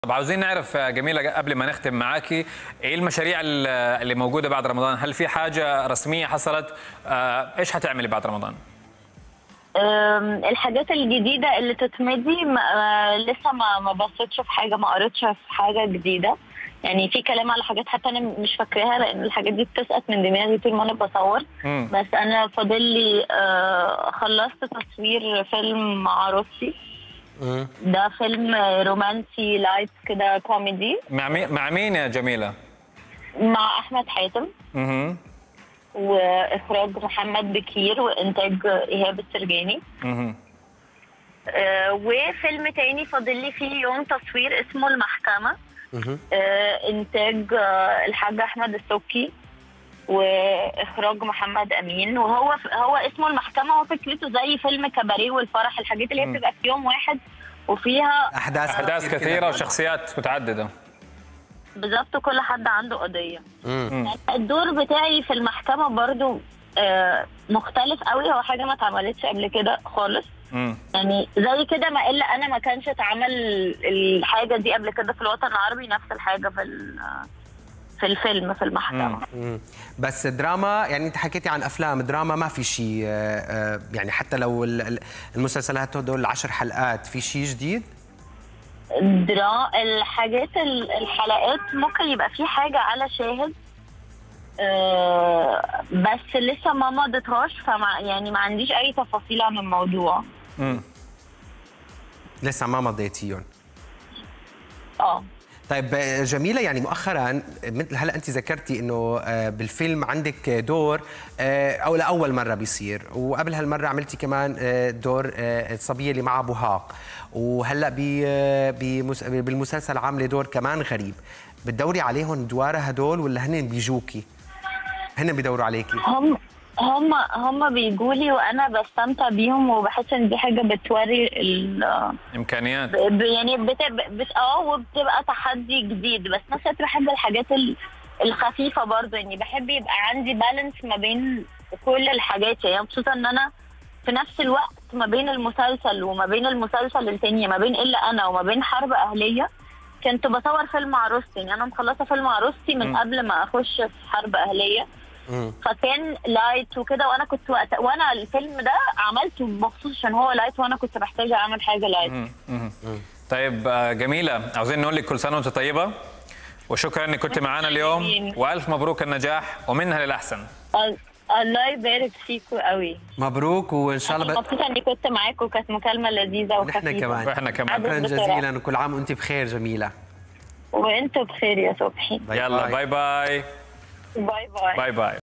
طب عاوزين نعرف آه، جميلة قبل ما نختم معاكي ايه المشاريع ال- اللي موجودة بعد رمضان هل في حاجة رسمية حصلت آه، ايش هتعملي بعد رمضان أم، الحاجات الجديدة اللي تتمدي ما آه، لسه ما ما بصيتش في حاجة ما قريتش في حاجة جديدة يعني في كلام على حاجات حتى انا مش فاكراها لان الحاجات دي بتسقط من دماغي طول ما انا بصور مم. بس انا فاضل لي آه، خلصت تصوير فيلم مع عروستي مم. ده فيلم رومانسي لايت كده كوميدي مع مين مع مين يا جميلة مع احمد حاتم مهم. واخراج محمد بكير وانتاج ايهاب السرجاني مهم. آه، وفيلم تاني فاضل لي فيه يوم تصوير اسمه المحكمة مهم. آه، إنتاج آه، الحاج أحمد السبكي وإخراج محمد أمين وهو هو اسمه المحكمة هو فكرته زي فيلم كباريه والفرح الحاجات اللي هي بتبقى في يوم واحد وفيها احداث احداث كتير كثيرة كده. وشخصيات متعددة بالظبط كل حد عنده قضية مم. الدور بتاعي في المحكمة برضو آه، مختلف قوي هو حاجة ما اتعملتش قبل كده خالص مم. يعني زي كده ما الا انا ما كانش اتعمل الحاجه دي قبل كده في الوطن العربي نفس الحاجه في ال- في الفيلم في المحكمه مم. بس دراما يعني انت حكيتي عن افلام دراما ما في شيء آه، آه، يعني حتى لو ال- ال- المسلسلات هدول العشر حلقات في شيء جديد درا الحاجات ال- الحلقات ممكن يبقى في حاجه على شاهد آه، بس لسه ما مضيتهاش فما يعني ما عنديش اي تفاصيل عن الموضوع مم. لسه ما مضيتيهم اه طيب آه، جميلة يعني مؤخرا مثل هلا انت ذكرتي انه آه، بالفيلم عندك دور آه، او لاول مرة بيصير وقبل هالمرة عملتي كمان آه، دور آه، الصبية اللي معها بهاق وهلا بي- آه، بمس- بالمسلسل عاملة دور كمان غريب بتدوري عليهم دوار هدول ولا هن بيجوكي؟ هن بيدوروا عليكي هم هم هم بيجوا لي وانا بستمتع بيهم وبحس ان دي حاجه بتوري ال- امكانيات ب- ب- يعني بتبقى بت... اه وبتبقى تحدي جديد بس نفس الوقت بحب الحاجات ال- الخفيفه برضه يعني بحب يبقى عندي بالانس ما بين كل الحاجات يعني مبسوطه ان انا في نفس الوقت ما بين المسلسل وما بين المسلسل التاني ما بين الا انا وما بين حرب اهليه كنت بصور فيلم عروستي يعني انا مخلصه فيلم عروستي من مم. قبل ما اخش في حرب اهليه مم. فكان لايت وكده وانا كنت وقت وانا الفيلم ده عملته مخصوص عشان هو لايت وانا كنت محتاجه اعمل حاجه لايت مم. مم. طيب آه، جميلة عاوزين نقول لك كل سنة وانت طيبة وشكرا انك كنت معنا اليوم والف مبروك النجاح ومنها للاحسن ال- الله يبارك فيكم قوي مبروك وان شاء انا الله ب... مبسوطه اني كنت معاكم وكانت مكالمه لذيذه وخفيفه نحن كمان واحنا كمان عدد شكرا بسرعة. جزيلا وكل عام وانت بخير جميلة وانتوا بخير يا صبحي باي يلا باي. باي باي باي باي باي باي